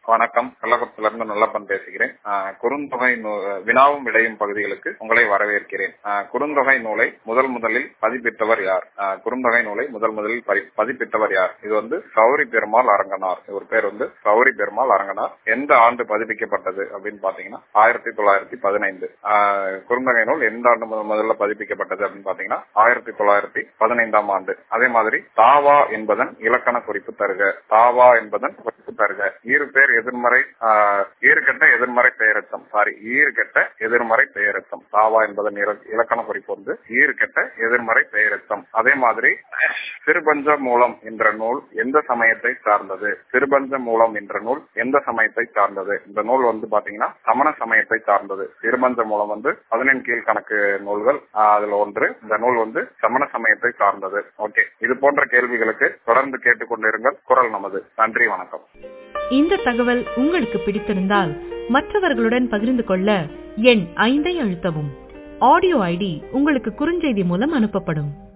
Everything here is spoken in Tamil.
வணக்கம் கள்ளக்குளத்திலிருந்து நல்லப்பன் பேசுகிறேன் ஆஹ் குறுந்தொகை நூ- வினாவும் விடையும் பகுதிகளுக்கு உங்களை வரவேற்கிறேன் ஆஹ் குறுந்தொகை நூலை முதல் முதலில் பதிப்பித்தவர் யார் ஆஹ் குறுந்தொகை நூலை முதல் முதலில் பதி- பதிப்பித்தவர் யார் இது வந்து சௌரி பெருமாள் அரங்கனார் இவர் பேர் வந்து சௌரி பெருமாள் அரங்கனார் எந்த ஆண்டு பதிப்பிக்கப்பட்டது அப்படின்னு பாத்தீங்கன்னா ஆயிரத்தி தொள்ளாயிரத்தி பதினைந்து குறுந்தொகை நூல் எந்த ஆண்டு முதல் முதல்ல பதிப்பிக்கப்பட்டது அப்படின்னு பாத்தீங்கன்னா ஆயிரத்தி தொள்ளாயிரத்தி பதினைந்தாம் ஆண்டு அதே மாதிரி தாவா என்பதன் இலக்கண குறிப்பு தருக தாவா என்பதன் குறிப்பு தருக ஈறு பேர் எதிர்மறை ஆஹ், ஈறுகெட்ட எதிர்மறை பெயரச்சம் சாரி ஈறுகெட்ட எதிர்மறை பெயரச்சம் தாவா என்பதன் இல- இலக்கண குறிப்பு வந்து ஈறுகெட்ட எதிர்மறை பெயரச்சம் அதே மாதிரி சிறுபஞ்ச மூலம் என்ற நூல் எந்த சமயத்தை சார்ந்தது சிறுபஞ்ச மூலம் என்ற நூல் எந்த சமயத்தை சார்ந்தது இந்த நூல் வந்து பாத்தீங்கன்னா சமண சமயத்தை சார்ந்தது சிறுபஞ்ச மூலம் வந்து பதினெண் கீழ் கணக்கு நூல்கள் ஆஹ், அதுல ஒன்று இந்த நூல் வந்து சமண சமயத்தை சார்ந்தது ஓகே இது போன்ற கேள்விகளுக்கு தொடர்ந்து கேட்டுக்கொண்டிருங்கள் குரல் நமது நன்றி வணக்கம் இந்த தகவல் உங்களுக்கு பிடித்திருந்தால் மற்றவர்களுடன் பகிர்ந்து கொள்ள எண் ஐந்தை அழுத்தவும் ஆடியோ ஐடி உங்களுக்கு குறுஞ்செய்தி மூலம் அனுப்பப்படும்